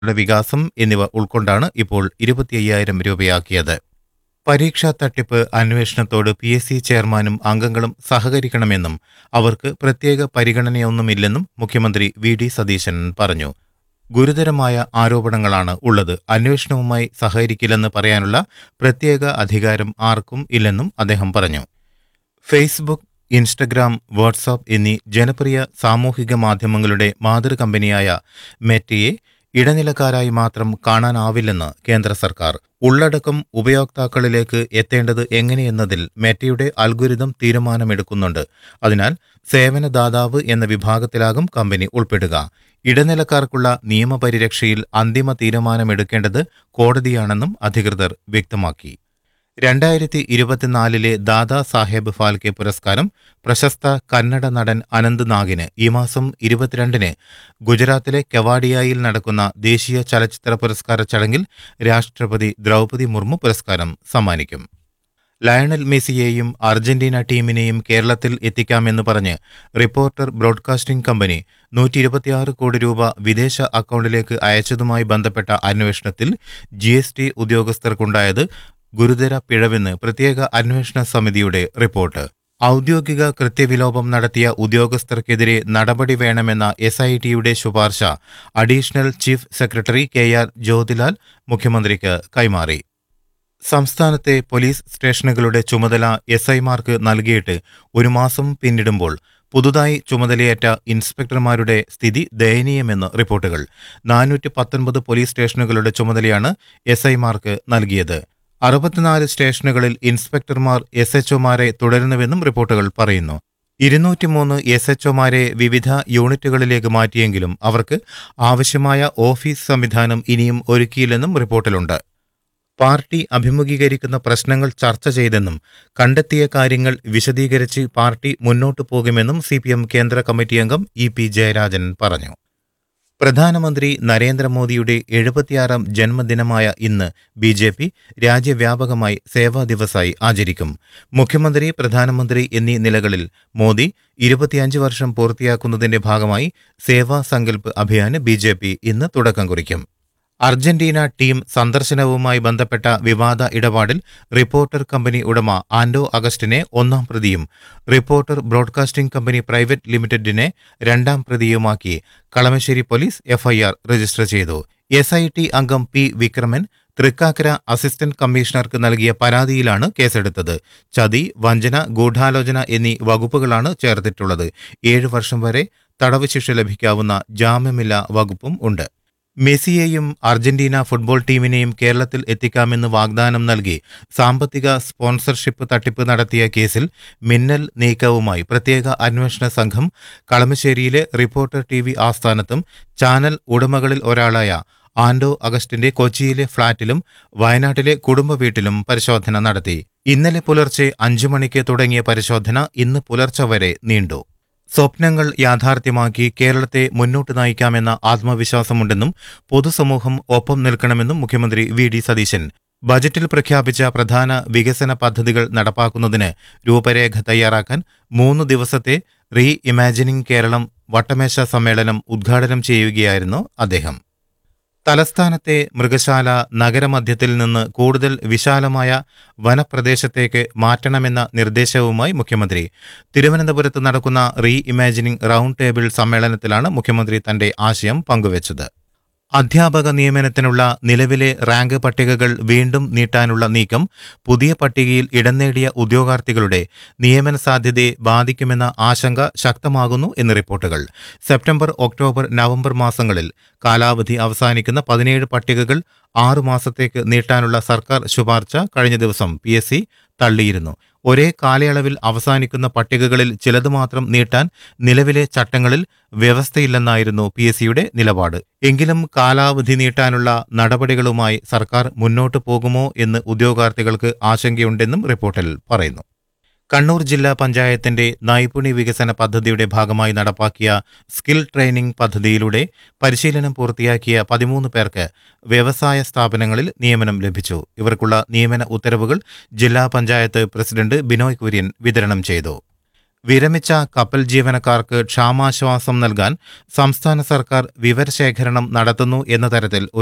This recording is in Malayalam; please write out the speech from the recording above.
യുടെ വികാസം എന്നിവ ഉൾക്കൊണ്ടാണ് ഇപ്പോൾ ഇരുപത്തി അയ്യായിരം രൂപയാക്കിയത് പരീക്ഷാ തട്ടിപ്പ് അന്വേഷണത്തോട് പി എസ് സി ചെയർമാനും അംഗങ്ങളും സഹകരിക്കണമെന്നും അവർക്ക് പ്രത്യേക പരിഗണനയൊന്നുമില്ലെന്നും മുഖ്യമന്ത്രി വി ഡി സതീശൻ പറഞ്ഞു ഗുരുതരമായ ആരോപണങ്ങളാണ് ഉള്ളത് അന്വേഷണവുമായി സഹകരിക്കില്ലെന്ന് പറയാനുള്ള പ്രത്യേക അധികാരം ആർക്കും ഇല്ലെന്നും അദ്ദേഹം പറഞ്ഞു ഫേസ്ബുക്ക് ഇൻസ്റ്റഗ്രാം വാട്സാപ്പ് എന്നീ ജനപ്രിയ സാമൂഹിക മാധ്യമങ്ങളുടെ മാതൃകമ്പനിയായ മെറ്റയെ ഇടനിലക്കാരായി മാത്രം കാണാനാവില്ലെന്ന് കേന്ദ്ര സർക്കാർ ഉള്ളടക്കം ഉപയോക്താക്കളിലേക്ക് എത്തേണ്ടത് എങ്ങനെയെന്നതിൽ മെറ്റയുടെ അൽഗുരിതം തീരുമാനമെടുക്കുന്നുണ്ട് അതിനാൽ സേവനദാതാവ് എന്ന വിഭാഗത്തിലാകും കമ്പനി ഉൾപ്പെടുക ഇടനിലക്കാർക്കുള്ള നിയമപരിരക്ഷയിൽ അന്തിമ തീരുമാനമെടുക്കേണ്ടത് കോടതിയാണെന്നും അധികൃതർ വ്യക്തമാക്കി രണ്ടായിരത്തി ഇരുപത്തിനാലിലെ ദാദാ സാഹേബ് ഫാൽക്കെ പുരസ്കാരം പ്രശസ്ത കന്നഡ നടൻ അനന്ത് നാഗിന് ഈ മാസം ഇരുപത്തിരണ്ടിന് ഗുജറാത്തിലെ കെവാഡിയയിൽ നടക്കുന്ന ദേശീയ ചലച്ചിത്ര പുരസ്കാര ചടങ്ങിൽ രാഷ്ട്രപതി ദ്രൗപദി മുർമു പുരസ്കാരം സമ്മാനിക്കും ലയണൽ മെസ്സിയെയും അർജന്റീന ടീമിനെയും കേരളത്തിൽ എത്തിക്കാമെന്ന് പറഞ്ഞ് റിപ്പോർട്ടർ ബ്രോഡ്കാസ്റ്റിംഗ് കമ്പനി നൂറ്റി ഇരുപത്തിയാറ് കോടി രൂപ വിദേശ അക്കൗണ്ടിലേക്ക് അയച്ചതുമായി ബന്ധപ്പെട്ട അന്വേഷണത്തിൽ ജി എസ് ടി ഉദ്യോഗസ്ഥർക്കുണ്ടായത് ഗുരുതര പിഴവെന്ന് പ്രത്യേക അന്വേഷണ സമിതിയുടെ റിപ്പോർട്ട് ഔദ്യോഗിക കൃത്യവിലോപം നടത്തിയ ഉദ്യോഗസ്ഥർക്കെതിരെ നടപടി വേണമെന്ന എസ് ഐ ടിയുടെ ശുപാർശ additional chief secretary K R Jyothilal മുഖ്യമന്ത്രിക്ക് കൈമാറി സംസ്ഥാനത്തെ പോലീസ് സ്റ്റേഷനുകളുടെ ചുമതല എസ് ഐമാർക്ക് നൽകിയിട്ട് ഒരു മാസം പിന്നിടുമ്പോൾ പുതുതായി ചുമതലയേറ്റ ഇൻസ്പെക്ടർമാരുടെ സ്ഥിതി ദയനീയമെന്ന് റിപ്പോർട്ടുകൾ നാനൂറ്റി പത്തൊൻപത് പോലീസ് സ്റ്റേഷനുകളുടെ ചുമതലയാണ് എസ് ഐമാർക്ക് നൽകിയത് അറുപത്തിനാല് സ്റ്റേഷനുകളിൽ ഇൻസ്പെക്ടർമാർ എസ് എച്ച്ഒമാരെ തുടരുന്നുവെന്നും റിപ്പോർട്ടുകൾ പറയുന്നു ഇരുന്നൂറ്റിമൂന്ന് എസ് എച്ച്ഒമാരെ വിവിധ യൂണിറ്റുകളിലേക്ക് മാറ്റിയെങ്കിലും അവർക്ക് ആവശ്യമായ ഓഫീസ് സംവിധാനം ഇനിയും ഒരുക്കിയില്ലെന്നും റിപ്പോർട്ടിലുണ്ട് പാർട്ടി അഭിമുഖീകരിക്കുന്ന പ്രശ്നങ്ങൾ ചർച്ച ചെയ്തെന്നും കണ്ടെത്തിയ കാര്യങ്ങൾ വിശദീകരിച്ച് പാർട്ടി മുന്നോട്ടു പോകുമെന്നും സി കേന്ദ്ര കമ്മിറ്റി അംഗം ഇ പി ജയരാജൻ പറഞ്ഞു പ്രധാനമന്ത്രി നരേന്ദ്രമോദിയുടെ എഴുപത്തിയാറാം ജന്മദിനമായ ഇന്ന് ബി ജെ പി രാജ്യവ്യാപകമായി സേവാ ദിവസായി ആചരിക്കും മുഖ്യമന്ത്രി പ്രധാനമന്ത്രി എന്നീ നിലകളിൽ മോദി ഇരുപത്തിയഞ്ച് വർഷം പൂർത്തിയാക്കുന്നതിന്റെ ഭാഗമായി Seva Sankalp Abhiyan B J P ഇന്ന് തുടക്കം കുറിക്കും അർജന്റീന ടീം സന്ദർശനവുമായി ബന്ധപ്പെട്ട വിവാദ ഇടപാടിൽ റിപ്പോർട്ടർ കമ്പനി ഉടമ ആൻഡോ അഗസ്റ്റിനെ ഒന്നാം പ്രതിയും റിപ്പോർട്ടർ ബ്രോഡ്കാസ്റ്റിംഗ് കമ്പനി പ്രൈവറ്റ് ലിമിറ്റഡിനെ രണ്ടാം പ്രതിയുമാക്കി കളമശ്ശേരി പോലീസ് എഫ്ഐആർ രജിസ്റ്റർ ചെയ്തു എസ് ഐ ടി അംഗം പി വിക്രമൻ തൃക്കാക്കര അസിസ്റ്റന്റ് കമ്മീഷണർക്ക് നൽകിയ പരാതിയിലാണ് കേസെടുത്തത് ചതി വഞ്ചന ഗൂഢാലോചന എന്നീ വകുപ്പുകളാണ് ചേർത്തിട്ടുള്ളത് ഏഴു വർഷം വരെ തടവ് ശിക്ഷ ലഭിക്കാവുന്ന ജാമ്യമില്ലാ വകുപ്പും ഉണ്ട് മെസ്സിയെയും അർജന്റീന ഫുട്ബോൾ ടീമിനെയും കേരളത്തിൽ എത്തിക്കാമെന്ന് വാഗ്ദാനം നൽകി സാമ്പത്തിക സ്പോൺസർഷിപ്പ് തട്ടിപ്പ് നടത്തിയ കേസിൽ മിന്നൽ നീക്കവുമായി പ്രത്യേക അന്വേഷണ സംഘം കളമശ്ശേരിയിലെ റിപ്പോർട്ടർ ടി വി ആസ്ഥാനത്തും ചാനൽ ഉടമകളിൽ ഒരാളായ ആൻഡോ അഗസ്റ്റിന്റെ കൊച്ചിയിലെ ഫ്ളാറ്റിലും വയനാട്ടിലെ കുടുംബ വീട്ടിലും പരിശോധന നടത്തി ഇന്നലെ പുലർച്ചെ അഞ്ചു മണിക്ക് തുടങ്ങിയ പരിശോധന ഇന്ന് പുലർച്ചെ വരെ നീണ്ടു സ്വപ്നങ്ങൾ യാഥാർത്ഥ്യമാക്കി കേരളത്തെ മുന്നോട്ട് നയിക്കാമെന്ന ആത്മവിശ്വാസമുണ്ടെന്നും പൊതുസമൂഹം ഒപ്പം നിൽക്കണമെന്നും മുഖ്യമന്ത്രി വി ഡി സതീശൻ ബജറ്റിൽ പ്രഖ്യാപിച്ച പ്രധാന വികസന പദ്ധതികൾ നടപ്പാക്കുന്നതിന് രൂപരേഖ തയ്യാറാക്കാൻ മൂന്ന് ദിവസത്തെ റീ ഇമാജിനിംഗ് കേരളം വട്ടമേശ സമ്മേളനം ഉദ്ഘാടനം ചെയ്യുകയായിരുന്നു അദ്ദേഹം തലസ്ഥാനത്തെ മൃഗശാല നഗരമധ്യത്തിൽ നിന്ന് കൂടുതൽ വിശാലമായ വനപ്രദേശത്തേക്ക് മാറ്റണമെന്ന നിർദ്ദേശവുമായി മുഖ്യമന്ത്രി തിരുവനന്തപുരത്ത് നടക്കുന്ന റീ ഇമാജിനിംഗ് റൗണ്ട് ടേബിൾ സമ്മേളനത്തിലാണ് മുഖ്യമന്ത്രി തന്റെ ആശയം പങ്കുവച്ചത് അധ്യാപക നിയമനത്തിനുള്ള നിലവിലെ റാങ്ക് പട്ടികകൾ വീണ്ടും നീട്ടാനുള്ള നീക്കം പുതിയ പട്ടികയിൽ ഇടം നേടിയ ഉദ്യോഗാർത്ഥികളുടെ നിയമന സാധ്യതയെ ബാധിക്കുമെന്ന ആശങ്ക ശക്തമാകുന്നു എന്ന് റിപ്പോർട്ടുകൾ സെപ്റ്റംബർ ഒക്ടോബർ നവംബർ മാസങ്ങളിൽ കാലാവധി അവസാനിക്കുന്ന പതിനേഴ് പട്ടികകൾ ആറു മാസത്തേക്ക് നീട്ടാനുള്ള സർക്കാർ ശുപാർശ കഴിഞ്ഞ ദിവസം പി എസ് സി തള്ളിയിരുന്നു ഒരേ കാലയളവിൽ അവസാനിക്കുന്ന പട്ടികകളിൽ ചിലത് മാത്രം നീട്ടാൻ നിലവിലെ ചട്ടങ്ങളിൽ വ്യവസ്ഥയില്ലെന്നായിരുന്നു പി എസ് സിയുടെ നിലപാട് എങ്കിലും കാലാവധി നീട്ടാനുള്ള നടപടികളുമായി സർക്കാർ മുന്നോട്ടു പോകുമോ എന്ന് ഉദ്യോഗാർത്ഥികൾക്ക് ആശങ്കയുണ്ടെന്നും റിപ്പോർട്ടിൽ പറയുന്നു കണ്ണൂർ ജില്ലാ പഞ്ചായത്തിന്റെ നൈപുണ്യ വികസന പദ്ധതിയുടെ ഭാഗമായി നടപ്പാക്കിയ സ്കിൽ ട്രെയിനിംഗ് പദ്ധതിയിലൂടെ പരിശീലനം പൂർത്തിയാക്കിയ പതിമൂന്ന് പേർക്ക് വ്യവസായ സ്ഥാപനങ്ങളിൽ നിയമനം ലഭിച്ചു ഇവർക്കുള്ള നിയമന ഉത്തരവുകൾ ജില്ലാ പഞ്ചായത്ത് പ്രസിഡന്റ് ബിനോയ് കുര്യൻ വിതരണം ചെയ്തു വിരമിച്ച കപ്പൽ ജീവനക്കാർക്ക് ക്ഷാമാശ്വാസം നൽകാൻ സംസ്ഥാന സർക്കാർ വിവരശേഖരണം നടത്തുന്നു എന്ന തരത്തിൽ